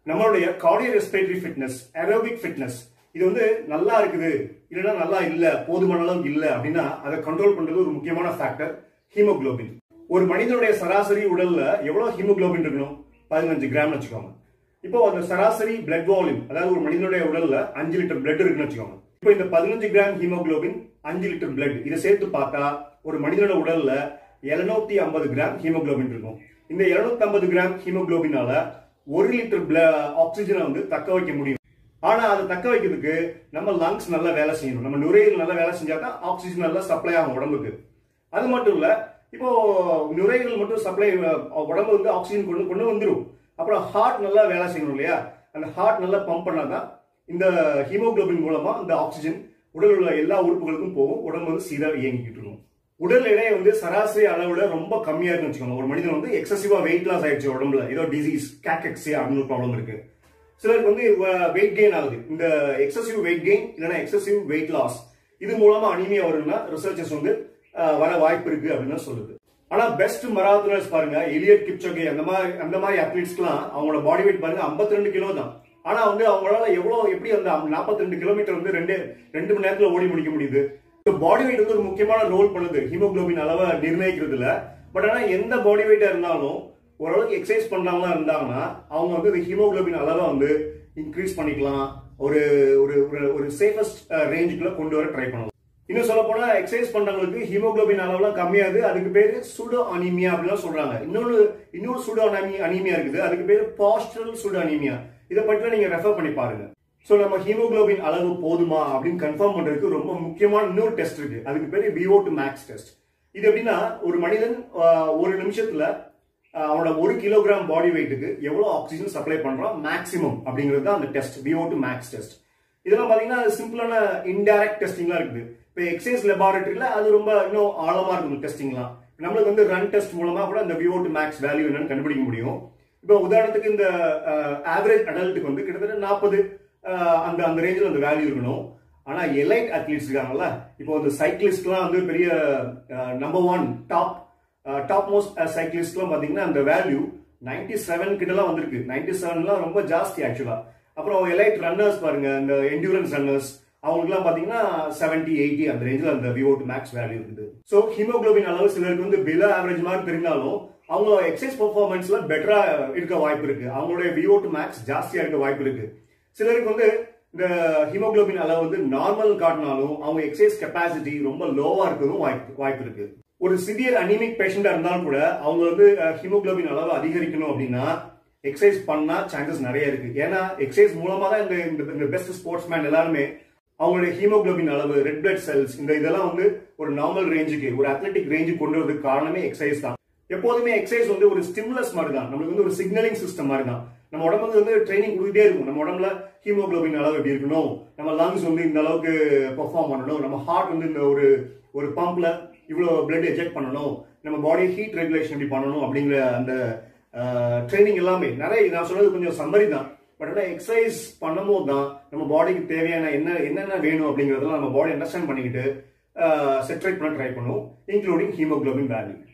நம்மளுடைய cardio respiratory fitness aerobic fitness இது வந்து நல்லா இருக்குது இல்லைன்னா நல்லா இல்ல போதுமான அளவு இல்ல அப்படின்னா அதை கண்ட்ரோல் பண்றது ஒரு முக்கியமான ஃபேக்டர் ஹீமோகுளோபின் ஒரு மனிதனுடைய சராசரி உடல்ல எவ்வளவு ஹீமோகுளோபின் இருக்கணும் பதினஞ்சு கிராம் வச்சுக்கோங்க இப்போ அந்த சராசரி பிளட் வால்யூம் அதாவது ஒரு மனிதனுடைய உடல்ல அஞ்சு லிட்டர் பிளட் இருக்குன்னு வச்சுக்கோங்க இப்போ இந்த பதினஞ்சு கிராம் ஹீமோகுளோபின் அஞ்சு லிட்டர் பிளட் இதை சேர்த்து பார்த்தா ஒரு மனிதனோட உடல்ல எழுநூத்தி ஐம்பது கிராம் ஹீமோகுளோபின் இருக்கும் இந்த எழுநூத்தி ஐம்பது கிராம் ஹீமோகுளோபினால ஒரு லிட்டர் ஆக்சிஜனை வந்து தக்க வைக்க முடியும் ஆனா அதை தக்க வைக்கிறதுக்கு நம்ம லங்ஸ் நல்லா வேலை செய்யணும் நம்ம நுரையீரல் நல்லா வேலை செஞ்சா தான் ஆக்சிஜன் நல்லா சப்ளை ஆகும் உடம்புக்கு அது மட்டும் இல்ல இப்போ நுரையீரல் மட்டும் சப்ளை உடம்பு வந்து ஆக்சிஜன் கொண்டு கொண்டு வந்துடும் அப்புறம் ஹார்ட் நல்லா வேலை செய்யணும் இல்லையா அந்த ஹார்ட் நல்லா பம்ப் பண்ணாதான் இந்த ஹீமோகுளோபின் மூலமா இந்த ஆக்சிஜன் உடல் உள்ள எல்லா உறுப்புகளுக்கும் போகும் உடம்பு வந்து சீராக இயங்கிக்கிட்டு இருக்கும் உடல் எடை வந்து சராசரி அளவுல ரொம்ப கம்மியா இருக்குன்னு வச்சுக்கோங்க ஒரு மனிதன் வந்து எக்ஸசிவா வெயிட் லாஸ் ஆயிடுச்சு உடம்புல ஏதோ டிசீஸ் கேக்கெக்ஸியா அப்படின்னு ஒரு ப்ராப்ளம் இருக்கு சிலருக்கு வந்து வெயிட் கெயின் ஆகுது இந்த எக்ஸசிவ் வெயிட் கெயின் இல்லைன்னா எக்ஸசிவ் வெயிட் லாஸ் இது மூலமா அனிமியா வரும்னா ரிசர்ச்சர்ஸ் வந்து அஹ், வர வாய்ப்பு இருக்கு அப்படின்னு சொல்லுது ஆனா பெஸ்ட் மராத்தனர்ஸ் பாருங்க எலியட் கிப்சோகே அந்த மாதிரி அந்த மாதிரி அத்லீட்ஸ்க்குலாம் அவங்களோட பாடி வெயிட் பாருங்க 52 ரெண்டு கிலோ தான் ஆனா வந்து அவங்களால எவ்வளவு எப்படி அந்த 42 ரெண்டு கிலோமீட்டர் வந்து ரெண்டு ரெண்டு மணி நேரத்துல ஓடி முடிக்க முடியுது பாடி வெயிட் வந்து ஒரு முக்கியமான ரோல் பண்ணுது ஹீமோகுளோபின் அளவை நிர்ணயிக்கிறதுல பட் ஆனா எந்த பாடி வெயிட்டா இருந்தாலும் ஓரளவுக்கு எக்ஸசைஸ் பண்றவங்களா இருந்தாங்கன்னா அவங்க வந்து இந்த ஹீமோகுளோபின் அளவை வந்து இன்க்ரீஸ் பண்ணிக்கலாம் ஒரு ஒரு ஒரு- ஒரு சேஃபஸ்ட் ரேஞ்சுக்குள்ள கொண்டு வர ட்ரை பண்ணலாம் இன்னும் சொல்ல போனா எக்ஸசைஸ் பண்றவங்களுக்கு ஹீமோகுளோபின் அளவுலாம் கம்மியாது அதுக்கு பேரு சுடோ அனீமியா அப்படிலாம் சொல்றாங்க இன்னொரு இன்னொரு சுடோ அனீமியா இருக்குது அதுக்கு பேரு பாஸ்டரல் சுடோ அனீமியா இதை பற்றி நீங்க ரெஃபர் பண்ணி பாருங்க சோ நம்ம ஹீமோகுளோபின் அளவு போதுமா அப்படின்னு கன்ஃபார்ம் பண்றதுக்கு ரொம்ப முக்கியமான இன்னொரு டெஸ்ட் இருக்கு அதுக்கு பேரு விஓ டு மேக்ஸ் டெஸ்ட் இது எப்படின்னா ஒரு மனிதன் ஆஹ், ஒரு நிமிஷத்துல ஆஹ், அவனோட ஒரு கிலோகிராம் பாடி வெயிட்டுக்கு எவ்வளவு ஆக்சிஜன் சப்ளை பண்றான் மேக்ஸிமம் அப்படிங்கிறது தான் அந்த test VO two max test இதெல்லாம் பாத்தீங்கன்னா சிம்பிளான இன்டைரக்ட் டெஸ்டிங்லாம் இருக்குது இப்போ எக்ஸைஸ் லெபார்டரியில அது ரொம்ப இன்னும் ஆழமா இருக்கும் டெஸ்டிங்லாம் நம்மளுக்கு வந்து ரன் டெஸ்ட் மூலமா கூட இந்த விஓ டு மேக்ஸ் வேல்யூ என்னன்னு கண்டுபிடிக்க முடியும் இப்போ உதாரணத்துக்கு இந்த ஆவரேஜ் அடல்ட்டுக்கு வந்து கிட்டத்தட்ட நாற்பது அந்த அந்த ரேஞ்சில் அந்த வேல்யூ இருக்கணும் ஆனா எலைட் அத்லீட்ஸ் இருக்காங்கல்ல இப்போ இந்த சைக்கிளிஸ்ட்லாம் வந்து பெரிய number one top top most சைக்கிளிஸ்ட்லாம் பாத்தீங்கன்னா அந்த வேல்யூ நைன்டி செவன் கிட்டலாம் வந்திருக்கு நைன்டி செவன்லாம் ரொம்ப ஜாஸ்தி ஆக்சுவலா அப்புறம் எலைட் ரன்னர்ஸ் பாருங்க இந்த என்டூரன்ஸ் ரன்னர்ஸ் அவங்களுக்குலாம் பாத்தீங்கன்னா செவன்டி எயிட்டி அந்த ரேஞ்சில் அந்த விஓ டு மேக்ஸ் வேல்யூ இருக்குது ஸோ ஹீமோகுளோபின் அளவு சிலருக்கு வந்து பிலோ ஆவரேஜ் மாதிரி தெரிந்தாலும் அவங்க எக்ஸசைஸ் பெர்ஃபார்மன்ஸ்ல பெட்டரா இருக்க வாய்ப்பு இருக்கு அவங்களுடைய விஓ டு மேக்ஸ் ஜாஸ்தியா இருக்க வாய்ப்பு இருக்கு சிலருக்கு வந்து இந்த ஹீமோகுளோபின் அளவு வந்து நார்மல் காட்டினாலும் அவங்க எக்ஸசைஸ் கெப்பாசிட்டி ரொம்ப லோவா இருக்கிறதும் வாய்ப்பு வாய்ப்பு இருக்கு ஒரு சிவியர் அனிமிக் பேஷண்டா இருந்தாலும் கூட அவங்க வந்து ஹீமோகுளோபின் அளவு அதிகரிக்கணும் அப்படின்னா எக்ஸசைஸ் பண்ணா சான்சஸ் நிறைய இருக்கு ஏன்னா எக்ஸசைஸ் மூலமா தான் இந்த இந்த- இந்த பெஸ்ட் ஸ்போர்ட்ஸ் மேன் எல்லாருமே அவங்களுடைய ஹீமோகுளோபின் அளவு ரெட் பிளட் செல்ஸ் இந்த இதெல்லாம் வந்து ஒரு நார்மல் ரேஞ்சுக்கு ஒரு அத்லெட்டிக் ரேஞ்சுக்கு கொண்டு வரதுக்கு காரணமே எக்ஸசைஸ் தான் எப்போதுமே எக்ஸசைஸ் வந்து ஒரு ஸ்டிமுலஸ் மாதிரி தான் நம்மளுக்கு வந்து ஒரு சிக்னலிங் சிஸ்டம் மாதிரி தான் நம்ம உடம்புக்கு வந்து ட்ரைனிங் கொடுத்துட்டே இருக்கும் நம்ம உடம்புல ஹீமோகுளோபின் அளவு எப்படி இருக்கணும் நம்ம லங்ஸ் வந்து இந்த அளவுக்கு பெர்ஃபார்ம் பண்ணணும் நம்ம ஹார்ட் வந்து இந்த ஒரு ஒரு பம்ப்ல இவ்வளவு பிளட் எஜெக்ட் பண்ணணும் நம்ம பாடி ஹீட் ரெகுலேஷன் எப்படி பண்ணணும் அப்படிங்கிற அந்த ட்ரைனிங் எல்லாமே நிறைய நான் சொன்னது கொஞ்சம் சம்மரி தான் பட் ஆனால் எக்ஸசைஸ் பண்ணும்போது தான் நம்ம பாடிக்கு தேவையான என்ன என்னென்ன வேணும் அப்படிங்கிறதெல்லாம் நம்ம பாடி அண்டர்ஸ்டாண்ட் பண்ணிக்கிட்டு செட்ரேட் பண்ண ட்ரை பண்ணுவோம் இன்க்ளூடிங் ஹீமோகுளோபின் வேல்யூ